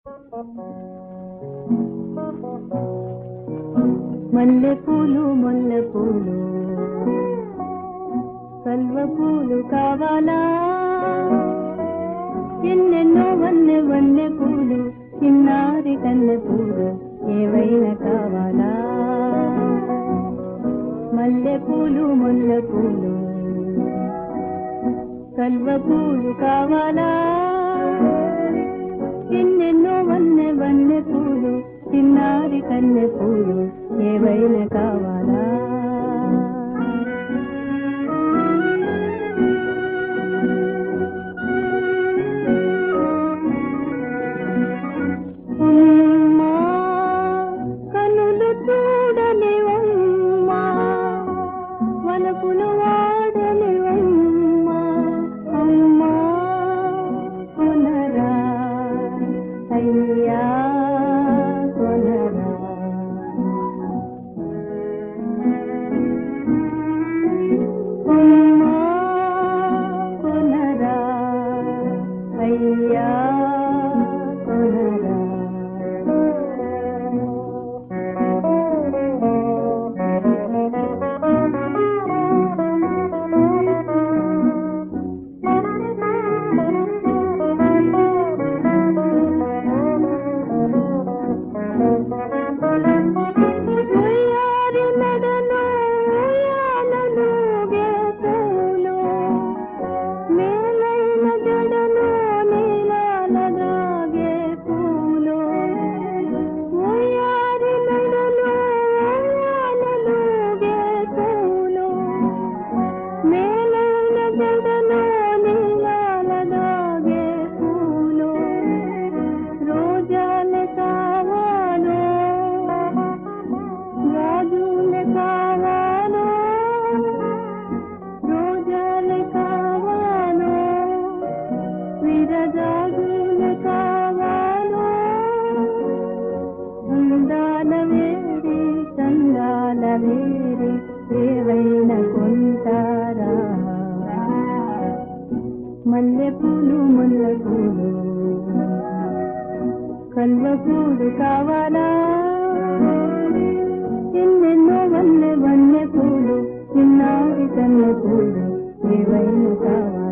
మల్లె పూలు మొల్ల పూలు కల్వ పూలు కావాలా ఎన్నెన్నో వన్నె వన్నె పూలు చిన్నారి కన్నె పూలు ఏవైనా కావాలా మల్లె పూలు మొల్ల పూలు కల్వ పూలు కావాలా ఎన్నెన్నో వన్నె వన్నె పూలు చిన్నారి కన్నె పూలు ఏవైనా కావాలా అమ్మా, కనులు చూడని అమ్మా, వలపులు వాడని అమ్మా, అమ్మా, కొనరా, అయ్యా, కొనరా. అమ్మా, కొనరా, అయ్యా, కొనరా. ఉయ్యారి మెడలో ఉయ్యాలలో గేతులు, మేలైన జడలో నీలాల దాగే పూలు. ఉయ్యారి మెడలో ఉయ్యాలలో గేతులు, మేలైన జడలో నీలాల దాగే పూలు. రోజాలు కావాలో రాజులు కావాలో రోజాలు కావాలో విరజాజులు కావాలో అందాల వేరి చందాల వేరి ఏవైనా కొంటారా మల్లె పూలు ముల్ల పూలు కల్వ పూలు కావాలా ఎన్నెన్నో వన్నె వన్నె పూలు చిన్నారి కన్నె పూలు ఏవైనా కావాలా